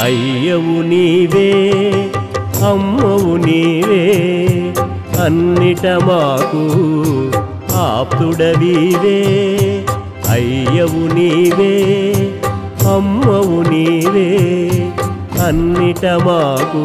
అయ్యవు నీవే అమ్మవు నీవే అన్నిట మాకు ఆప్తుడవీవే అయ్యవు నీవే అమ్మవు నీవే అన్నిట మాకు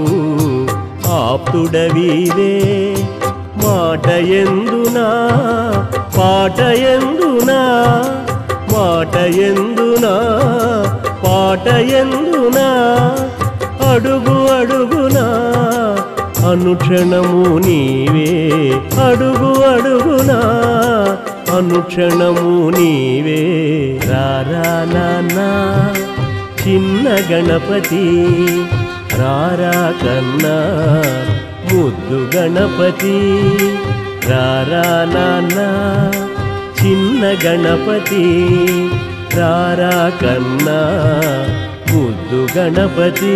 ఆప్తుడవీవే మాట ఎందునా పాట ఎందునా మాట ఎందునా పాట ఎందునా అడుగు అడుగునా అనుక్షణము నీవే అడుగు అడుగునా అనుక్షణము నీవే రారా నాన్నా చిన్న గణపతి రారా కన్నా ముద్దు గణపతి రారా నాన్న చిన్న గణపతి రారా కన్నా ముద్దు గణపతి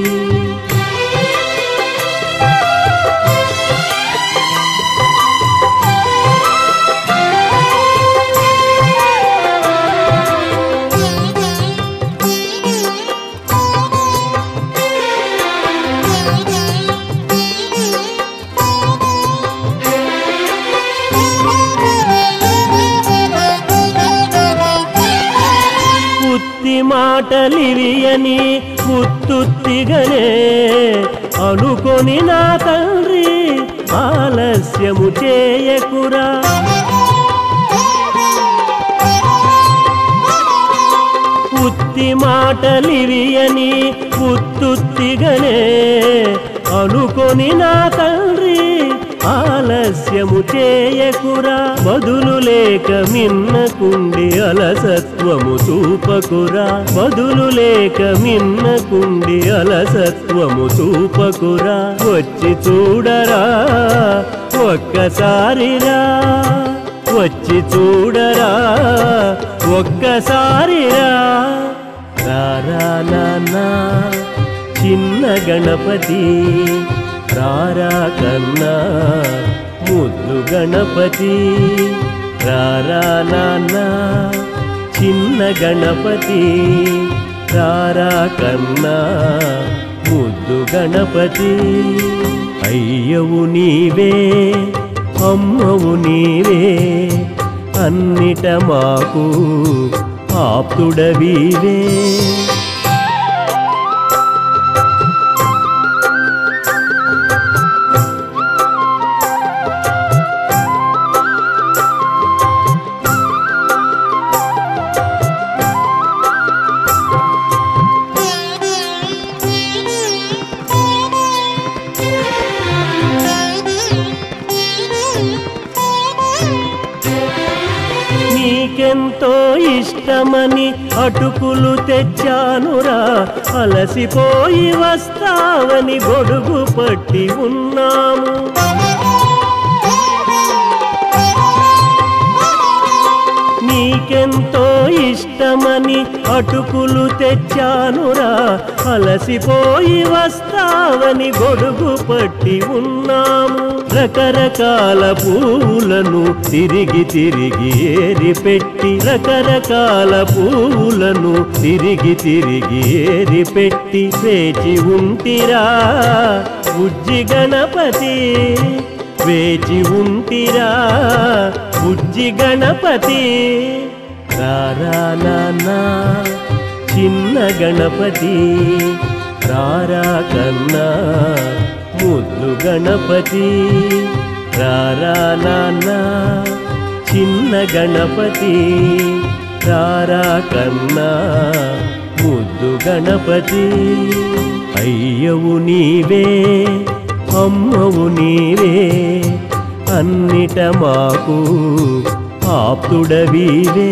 ఉత్తి మాటలివియని ఉత్తుత్తిగనే అనుకొని నా తండ్రి ఆలస్యము చేయకురా ఉత్తి మాటలివియని ఉత్తుత్తిగనే అనుకొని నా తండ్రి ఆలస్యము చేయకురా బదులు లేక మిన్నకుండి అలసత్వము చూపకురా బదులు లేక మిన్నకుండి అలసత్వము చూపకురా వచ్చి చూడరా ఒక్కసారిరా వచ్చి చూడరా ఒక్కసారిరా రారా నాన్నా చిన్న గణపతి రారా కన్నా ముద్దు గణపతి రారా నాన్నా చిన్న గణపతి రారా కన్నా ముద్దు గణపతి అయ్యవు నీవే అమ్మవు నీవే అన్నిట మాకు ఆప్తుడవీవే నీకెంతో ఇష్టమని అటుకులు తెచ్చానురా అలసిపోయి వస్తావని గొడుగు పట్టి ఉన్నాము నీకెంతో ఇష్టమని అటుకులు తెచ్చానురా అలసిపోయి వస్తావని గొడుగు పట్టి ఉన్నాము రకరకాల పూలను తిరిగి తిరిగి ఏరి పెట్టి రకరకాల పూలను తిరిగి తిరిగి ఏరి పెట్టి వేచి ఉంటిరా ఉజ్జి గణపతి వేచి ఉంటిరా బుజ్జి గణపతి రారా నాన్నా చిన్న గణపతి రారా కన్నా ముద్దు గణపతి రారా నాన్నా చిన్న గణపతి రారా కన్నా ముద్దు గణపతి అయ్యవు నీవే అమ్మవు నీవే అన్నిట మాకు ఆప్తుడవీవే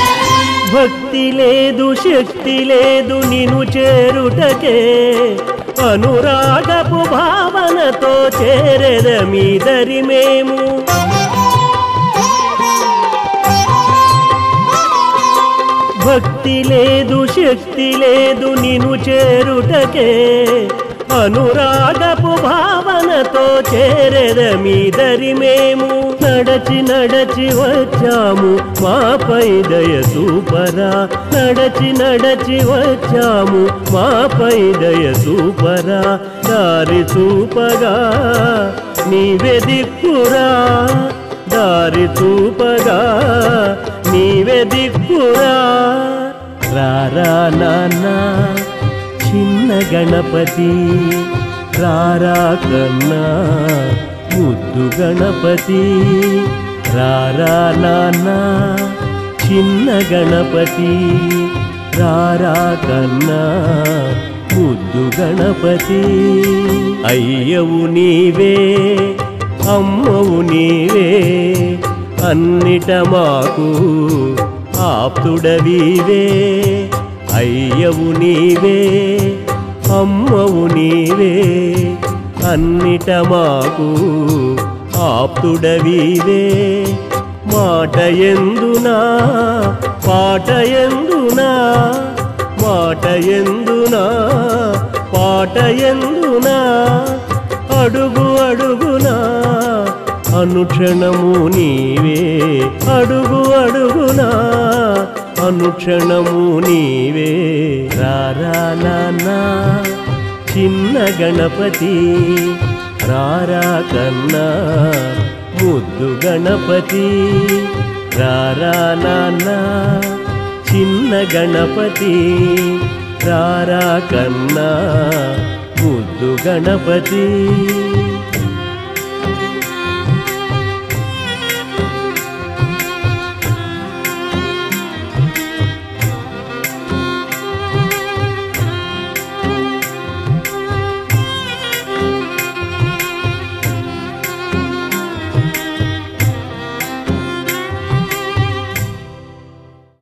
భక్తి లేదు శక్తి లేదు నిను చేరుటకే అనురాగపు భావనతో చేరెదమీదరి మేము భక్తి లేదు శక్తి లేదు నిను చేరుటకే అనురాగపు భావనతో చేరెదమీదరి మేము నడచి నడచి వచ్చాము మాపై దయ సూపరా నడచి నడచి వచ్చాము మాపై దయ సూపరా దారి చూపగా నీవే దిక్కురా దారి చూపగా నీవే దిక్కురా రారా నాన్న చిన్న గణపతి రారా కన్నా ముద్దు గణపతి రారా నాన్న చిన్న గణపతి రారా కన్నా ముద్దు గణపతి అయ్యవు నీవే అమ్మవు నీవే అన్నిట మాకు ఆప్తుడవీవే అయ్యవు నీవే అమ్మవు నీవే అన్నిట మాకు ఆప్తుడవీవే మాట ఎందునా పాట ఎందునా మాట ఎందునా పాట ఎందునా అడుగు అడుగునా అనుక్షణము నీవే అడుగు అడుగునా అనుక్షణము నీవే రారా నాన్న చిన్న గణపతి రారా కన్నా ముద్దు గణపతి రారా నాన్న చిన్న గణపతి రారా కన్నా ముద్దు గణపతి